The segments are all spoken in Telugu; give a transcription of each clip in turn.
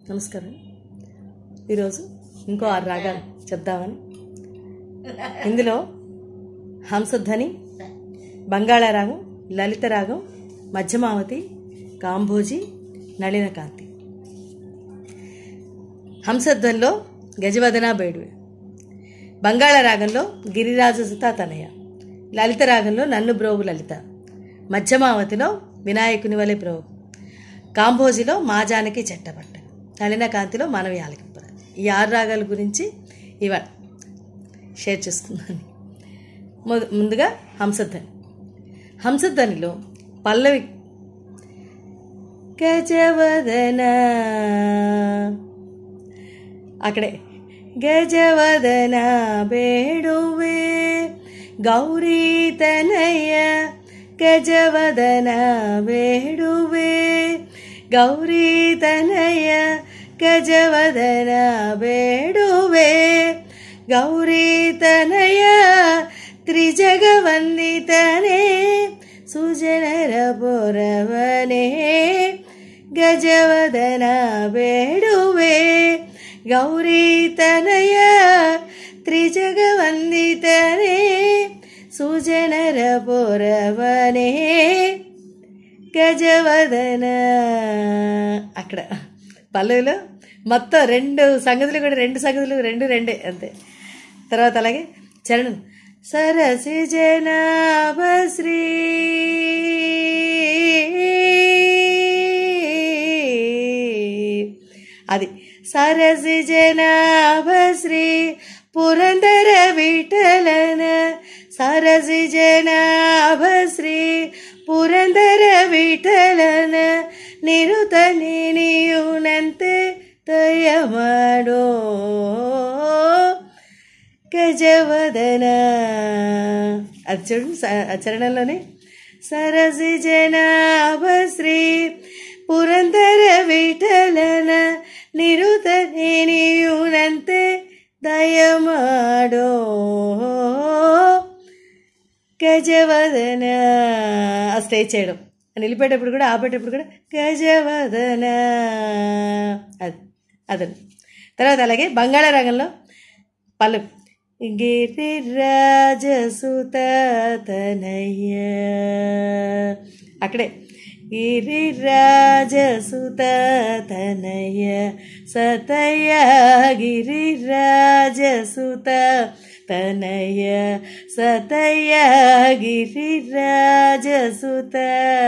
నమస్కారం ఈరోజు ఇంకో ఆరు రాగాలు చెప్దామని ఇందులో హంసధ్వని బంగాళా రాగం లలిత రాగం మధ్యమావతి కాంభోజి నళినకాంతి హంసధ్వనిలో గజవదన బేడువే బంగాళ రాగంలో గిరిరాజ సుత తనయ లలిత రాగంలో నన్ను బ్రోవు లలిత మధ్యమావతిలో వినాయకుని వలె బ్రోవు కాంభోజిలో మాజానికి చెట్టబట్ట నళినకాంతిలో మనవి ఆలకింప ఈ ఆరు రాగాల గురించి ఇవాళ షేర్ చేసుకున్నాను మొద- ముందుగా హంసధ్వని హంసధ్వనిలో పల్లవి గజవదన అక్కడే గజవదన ಬೇಡುವೆ ಗೌರಿ ತನಯ ಗಜವದನ ಬೇಡುವೆ ಗೌರಿ ತನಯ ಗಜವದನ ಬೇಡುವೆ ಗೌರಿ ತನಯ ತ್ರಿಜಗವಂದಿತನೇ ಸುಜನರ ಪೊರವನೇ ಗಜವದನ ಬೇಡುವೆ ಗೌರಿ ತನಯ ತ್ರಿಜಗವಂದಿತನೇ ಸುಜನರ ಪೊರವನೇ గజవదన అక్కడ పల్లవిలో మొత్తం రెండు సంగతులు కూడా రెండు సంగతులు రెండు రెండే అంతే తర్వాత అలాగే చరణం సరసి జనాభశ్రీ అది సరసి జనాభశ్రీ పురందర విఠలన సరసి జనాభశ్రీ ಪುರಂದರ ವಿಠಲನ ನಿರುತ ನೀನಿಯುನಂತೆ ದಯ ಮಾಡೋ గజవదన అది చూడండి స- ఆ చరణంలోనే సరసి జనాభశ్రీ పురందర విఠలన నిరుత నేనియునంತೆ దయమాడో గజవదన ఆ స్టే చేయడం నిలిపేటప్పుడు కూడా ఆపేటప్పుడు కూడా గజవదన అది అదని తర్వాత అలాగే బంగాళా రంగంలో పలు గిరిరాజసుత తనయ్య అక్కడే గిరిరాజసుత తనయ సతయ గిరిరాజసుత తనయ సతయ గిరిరాజసుత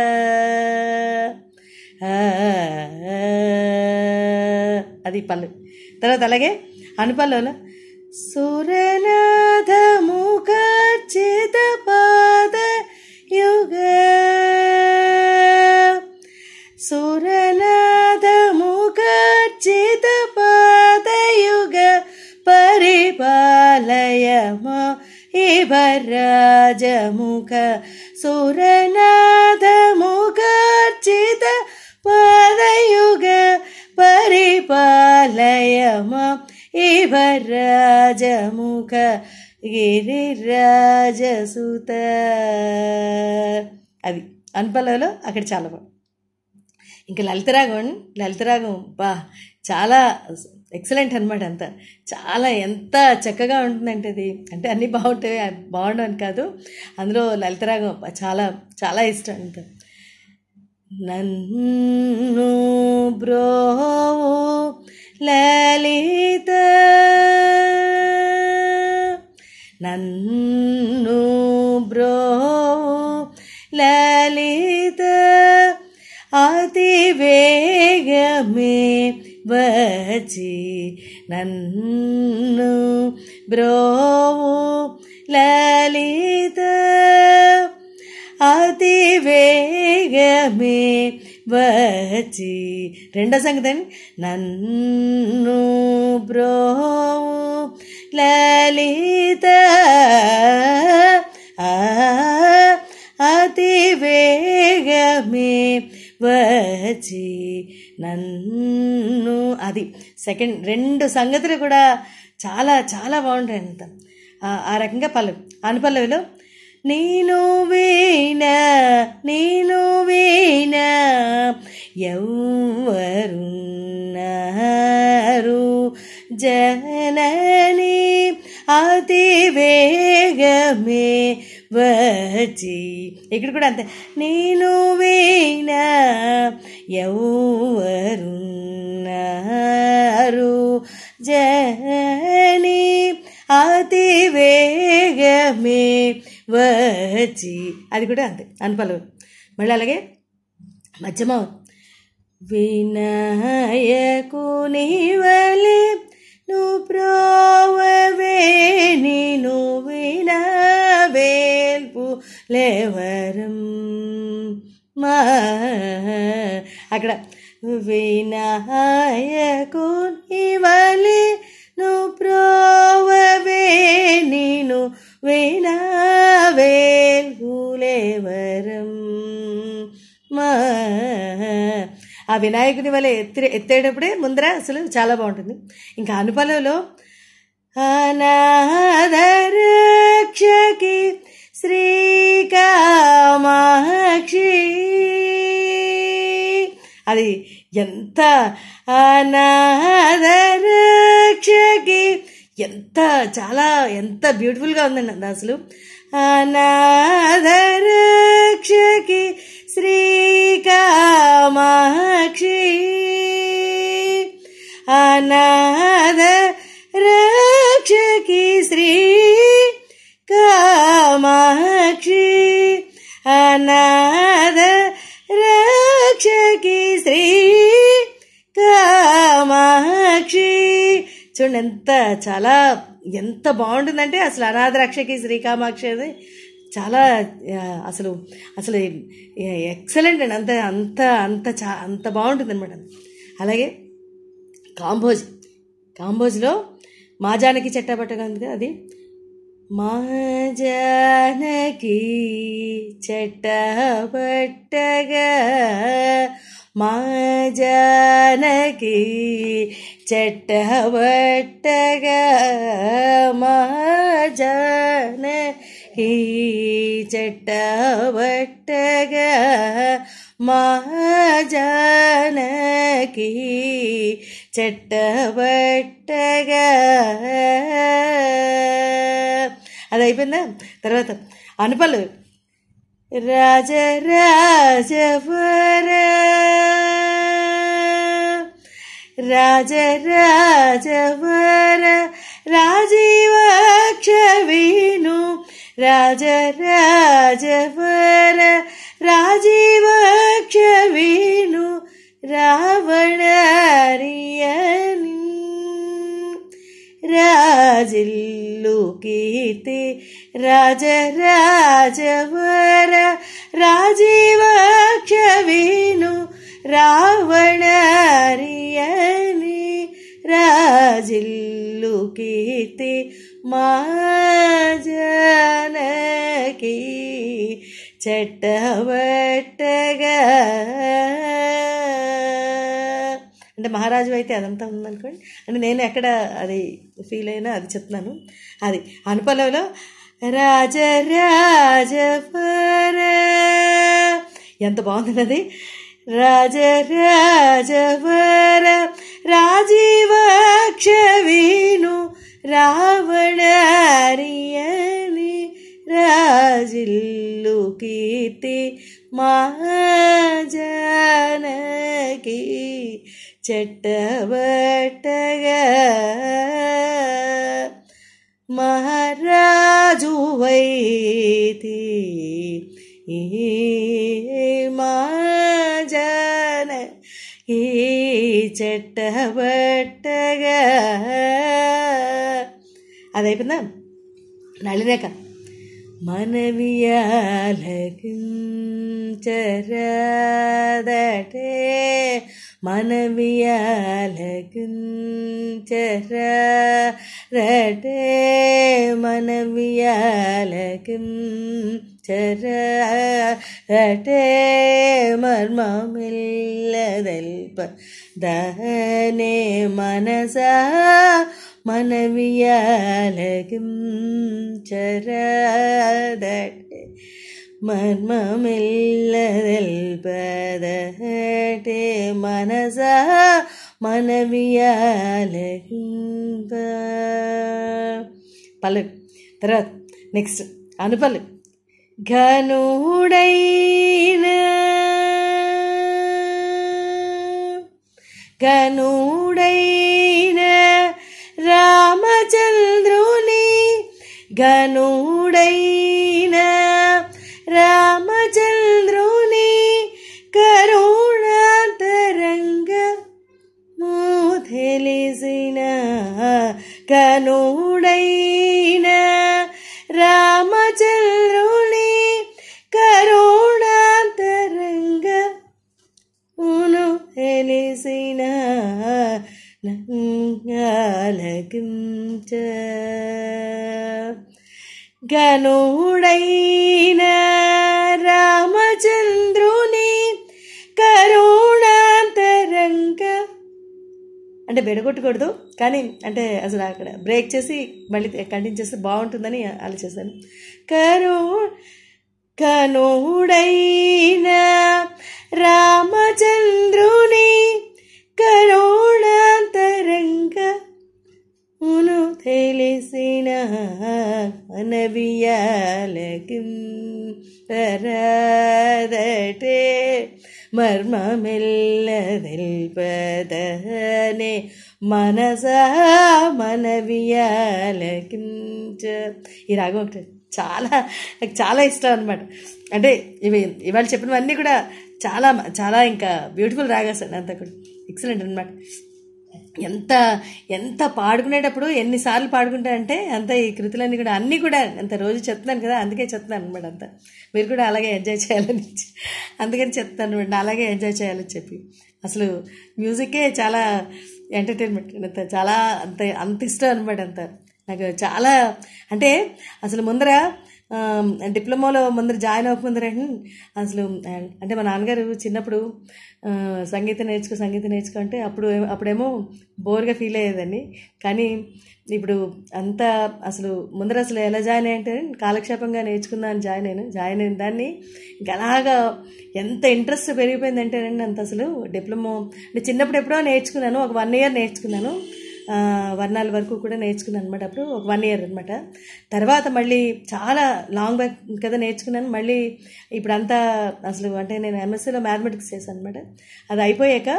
అది పళ్ళు తర్వాత అలాగే అనుపల్లలో సురనాథ ముఖర్చిత పాద యుగ సురనాథ ముఖర్చిత పాద యుగ పరిపాలయ ఇభరాజముఖ సురనాథ ముఖర్చిత పాదయుగ పరిపాలయ ఇభరాజముఖ గిరిరాజసుత అది అనుపలలో అక్కడ చాలా బాగుంది ఇంకా లలితరాగం లలితరాగం బా చాలా ఎక్సలెంట్ అనమాట అంత చాలా ఎంత చక్కగా ఉంటుందంటే అది అంటే అన్నీ బాగుంటాయి అది బాగుండవని కాదు అందులో లలితరాగం బా చాలా చాలా ఇష్టం అంత నన్ను బ్రో లలిత నన్ను బ్రో లలిత అతి వేగమే వచ్చి నన్ను బ్రోవు లలిత అతి వేగమే వచ్చి రెండో సంగతి అండి నన్ను బ్రోవు లలిత ఆ, అతి వేగమే వచ్చి నన్ను అది సెకండ్ రెండు సంగతులు కూడా చాలా చాలా బాగుంటాయి అంత ఆ- ఆ రకంగా పల్లవి అనుపల్లవిలో నేను వీణ నేను వీణ ఎవ్వరున్నా జనని అతి వేగమే వచ్చి ఇక్కడ కూడా అంతే నేను వీణ ఎవరున్నారు జని అతి వేగమే వచ్చి అది కూడా అంతే అనుపలు మళ్ళీ అలాగే మధ్యమ వినాయకు నీవలే నువ్వు ప్రోవవే నేను వినవేల్పు లేవరం మా అక్కడ వినాయకు నీవలే నువ్వు ప్రోవవే నేను వినవేల్పు లేవరం మా ఆ వినాయకుని వల్ల ఎత్తి ఎత్తేటప్పుడే ముందర అసలు చాలా బాగుంటుంది ఇంకా అనుపలలో అనాథరక్షకి శ్రీకామాక్షి అది ఎంత అనాథరక్షకి ఎంత చాలా ఎంత బ్యూటిఫుల్గా ఉందండి అది అసలు అనాథరక్షకి శ్రీకామాక్షి అనాథ రక్షకి శ్రీ కామాక్షి అనాథ రక్షకి శ్రీ కామాక్షి చూడండి ఎంత చాలా ఎంత బాగుంటుందంటే అసలు అనాథ రక్షకి శ్రీకామాక్షి అది చాలా ఆ, అసలు అసలు ఎక్సలెంట్ అండి అంత అంత అంత చా అంత బాగుంటుంది అనమాట అలాగే కాంబోజ్ కాంబోజ్లో మా జానకి చెట్టపట్టగా ఉంది కదా అది మా జానకి చెట్టపట్టగా మా జానకి చెట్టపట్టగా మా జానకి చెట్టపట్టగా మా జానకి చెట్టబట్టగా అది అయిపోయిందా తర్వాత అనుపలు రాజరాజవర రాజరాజవర రాజీవాక్ష విను రాజరాజవర రాజీవాక్ష విను రావణారియని రాజిల్లు కీర్తి రాజరాజవర రాజీవాక్ష విను రావణారియని రాజిల్లు కీర్తి మా జానకి చెట్టబట్టగా అంటే మహారాజు అయితే అదంతా ఉందనుకోండి అంటే నేను ఎక్కడ అది ఫీల్ అయినా అది చెప్తున్నాను అది అనుపలలో రాజరాజపర ఎంత బాగుంది అది రాజరాజవర రాజీవాక్ష విను రావణారియని రాజిల్లు కీర్తి మహాజానకి చెట్టబట్టగా మహారాజు వైతి ఈ మాజన ఈ చెట్టబట్టగా అది అయిపోయిందా నళినేక మనవియాలకించరాదటే మనవియాలకించరాదటే మనవియాలకించరాదటే మర్మమిల్లదల్ప దహనే మనసా మనవియాలకిం చరాదటే మర్మమిల్లదల్పదహటే మనస మనవియాలగింప పలు తర్వాత నెక్స్ట్ అనుపలు ఘనుడైన ఘనుడైన రామచంద్రుని ఘనుడైన రామచంద్రుని కరుణాతరంగ తెలిసిన కనుడైన రామచంద్రుని కరుణాతరంగ ఉను తెలిసిన నంగాలకించ గనుడైన రామచంద్రుని కరుణాంతరంగ అంటే బెడగొట్టకూడదు కానీ అంటే అసలు అక్కడ బ్రేక్ చేసి మళ్ళీ కంటిన్యూ చేస్తే బాగుంటుందని ఆలోచిస్తాను కరు కనుడైన రామచంద్రుని కరుణాంతరంగ ఉను తెలిసిన అనవియాలకిం పరదటే మర్మమెల్లదెల్పదనే మనస మనవియాలకించ ఈ రాగం ఒకటి చాలా నాకు చాలా ఇష్టం అనమాట అంటే ఇవి ఇవాళ చెప్పినవన్నీ కూడా చాలా చాలా ఇంకా బ్యూటిఫుల్ రాగాస్ అండి అంతా కూడా ఎక్సలెంట్ అనమాట ఎంత ఎంత పాడుకునేటప్పుడు ఎన్నిసార్లు పాడుకుంటానంటే అంత ఈ కృతులన్నీ కూడా అన్నీ కూడా అంత రోజు చెప్తున్నాను కదా అందుకే చెప్తున్నాను అనమాట అంత మీరు కూడా అలాగే ఎంజాయ్ చేయాలని అందుకని చెప్తాను అనమాట అలాగే ఎంజాయ్ చేయాలని చెప్పి అసలు మ్యూజికే చాలా ఎంటర్టైన్మెంట్ అంత చాలా అంత అంత ఇష్టం అనమాట అంత నాకు చాలా అంటే అసలు ముందర డిప్లొమాలో ముందర జాయిన్ అవ్వక అసలు అంటే మా నాన్నగారు చిన్నప్పుడు సంగీతం నేర్చుకో సంగీతం నేర్చుకో అంటే అప్పుడు అప్పుడేమో బోర్గా ఫీల్ అయ్యేదాన్ని కానీ ఇప్పుడు అంతా అసలు ముందర అసలు ఎలా జాయిన్ అయ్యంటే కాలక్షేపంగా నేర్చుకుందామని జాయిన్ అయ్యాను జాయిన్ అయిన దాన్ని ఇంకా అలాగా ఎంత ఇంట్రెస్ట్ పెరిగిపోయిందంటేనండి అంత అసలు డిప్లొమా అంటే చిన్నప్పుడు ఎప్పుడో నేర్చుకున్నాను ఒక వన్ ఇయర్ నేర్చుకున్నాను వర్ణాల వరకు కూడా నేర్చుకున్నాను అనమాట అప్పుడు ఒక వన్ ఇయర్ అనమాట తర్వాత మళ్ళీ చాలా లాంగ్ బ్యాక్ కదా నేర్చుకున్నాను మళ్ళీ ఇప్పుడు అంతా అసలు అంటే నేను ఎంఎస్సీలో మ్యాథమెటిక్స్ చేశాను అనమాట అది అయిపోయాక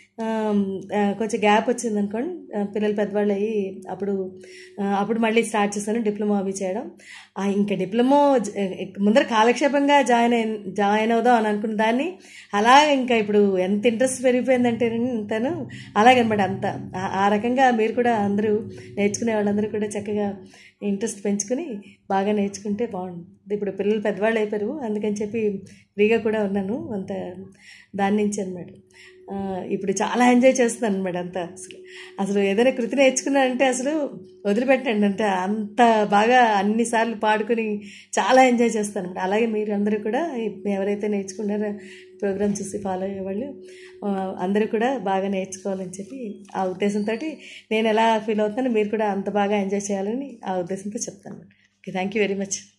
కొంచెం గ్యాప్ వచ్చింది అనుకోండి పిల్లలు పెద్దవాళ్ళు అయ్యి అప్పుడు అప్పుడు మళ్ళీ స్టార్ట్ చేశాను డిప్లొమా అవి చేయడం ఇంకా డిప్లొమా ముందర కాలక్షేపంగా జాయిన్ అయి జాయిన్ అవుదాం అని అనుకున్న దాన్ని అలా ఇంకా ఇప్పుడు ఎంత ఇంట్రెస్ట్ పెరిగిపోయిందంటే తను అలాగనమాట అంత ఆ రకంగా మీరు కూడా అందరూ నేర్చుకునే వాళ్ళందరూ కూడా చక్కగా ఇంట్రెస్ట్ పెంచుకుని బాగా నేర్చుకుంటే బాగుంది ఇప్పుడు పిల్లలు పెద్దవాళ్ళు అయిపోయారు అందుకని చెప్పి ఫ్రీగా కూడా ఉన్నాను అంత దాని నుంచి అనమాట ఇప్పుడు చాలా ఎంజాయ్ చేస్తున్నాను అనమాట అంతా అసలు అసలు ఏదైనా కృతి నేర్చుకున్నానంటే అసలు వదిలిపెట్టండి అంటే అంత బాగా అన్నిసార్లు పాడుకుని చాలా ఎంజాయ్ చేస్తాను అనమాట అలాగే మీరు అందరూ కూడా ఎవరైతే నేర్చుకున్నారో ప్రోగ్రామ్ చూసి ఫాలో అయ్యేవాళ్ళు అందరూ కూడా బాగా నేర్చుకోవాలని చెప్పి ఆ ఉద్దేశంతో నేను ఎలా ఫీల్ అవుతానో మీరు కూడా అంత బాగా ఎంజాయ్ చేయాలని ఆ ఉద్దేశంతో చెప్తాను okay thank you very much